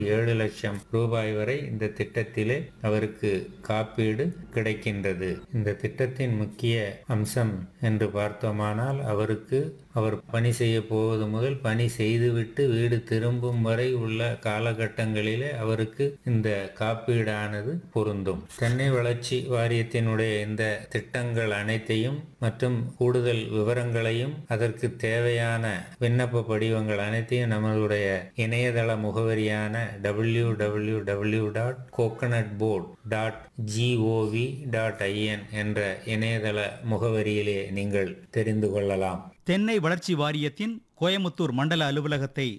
ஏழு லட்சம் ரூபாய் வரை இந்த திட்டத்திலே அவருக்கு காப்பீடு கிடைக்கின்றது இந்த திட்டத்தின் முக்கிய அம்சம் என்று பார்த்தோமானால் அவருக்கு அவர் பணி செய்ய போவது முதல் பணி செய்துவிட்டு வீடு திரும்பும் வரை உள்ள காலகட்டங்களிலே அவருக்கு இந்த காப்பீடானது பொருந்தும் தென்னை வளர்ச்சி வாரியத்தினுடைய இந்த திட்டங்கள் அனைத்தையும் மற்றும் கூடுதல் விவரங்களையும் அதற்கு தேவையான விண்ணப்ப படிவங்கள் அனைத்தையும் நம்மளுடைய இணையதள முகவரியான W W W dot coconut board dot G O V dot I N என்ற இணையதள முகவரியிலே நீங்கள் தெரிந்து கொள்ளலாம் தென்னை வளர்ச்சி வாரியத்தின் கோயமுத்தூர் மண்டல அலுவலகத்தை